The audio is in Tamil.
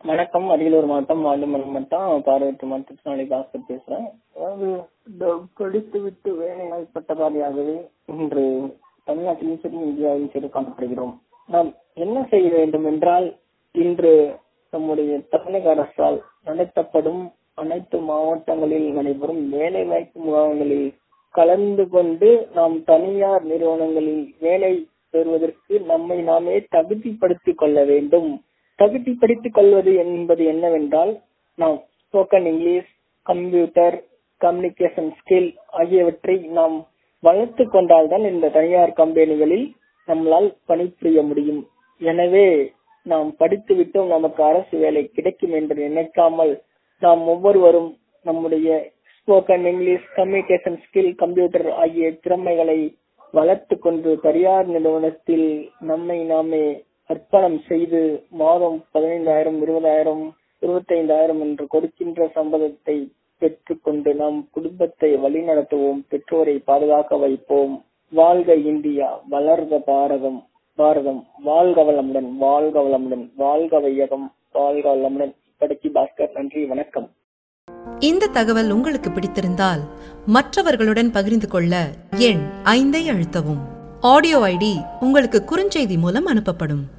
வணக்கம் அரியலூர் மாவட்டம் வால்மரம் மாவட்டம் பார்வையற்ற மாற்றுத்திறனாளி பாஸ்கர் பேசுறேன் அதாவது இந்த படித்து விட்டு வேலை வாய்ப்பட்டதாரியாகவே இன்று தமிழ்நாட்டிலும் சரி இந்தியாவிலும் சரி காணப்படுகிறோம் நாம் என்ன செய்ய வேண்டும் என்றால் இன்று நம்முடைய தமிழக அரசால் நடத்தப்படும் அனைத்து மாவட்டங்களில் நடைபெறும் வேலை வாய்ப்பு முகாம்களில் கலந்து கொண்டு நாம் தனியார் நிறுவனங்களில் வேலை பெறுவதற்கு நம்மை நாமே தகுதிப்படுத்திக் கொள்ள வேண்டும் தகுதிப்படுத்திக் கொள்வது என்பது என்னவென்றால் நாம் spoken English computer communication skill ஆகியவற்றை நாம் வளர்த்து கொண்டால்தான் இந்த தனியார் கம்பெனிகளில் நம்மளால் பணிபுரிய முடியும் எனவே நாம் படித்து விட்டோம் நமக்கு அரசு வேலை கிடைக்கும் என்று நினைக்காமல் நாம் ஒவ்வொருவரும் நம்முடைய spoken English communication skill computer ஆகிய திறமைகளை வளர்த்து கொண்டு தனியார் நிறுவனத்தில் நம்மை நாமே அர்ப்பணம் செய்து மாதம் பதினைந்தாயிரம் இருபதாயிரம் இருபத்தைந்தாயிரம் என்று கொடுக்கின்ற சம்பளத்தை பெற்றுக்கொண்டு நம் குடும்பத்தை வழிநடத்துவோம் பெற்றோரை பாதுகாக்க வைப்போம் வாழ்க இந்தியா வளர்க பாரதம் பாரதம் வாழ்க வளமுடன் வாழ்க வளமுடன் வாழ்க வையகம் வாழ்க வளமுடன் இப்படிக்கு பாஸ்கர் நன்றி வணக்கம் இந்த தகவல் உங்களுக்கு பிடித்திருந்தால் மற்றவர்களுடன் பகிர்ந்து கொள்ள எண் ஐந்தை அழுத்தவும் ஆடியோ ஐடி உங்களுக்கு குறுஞ்செய்தி மூலம் அனுப்பப்படும்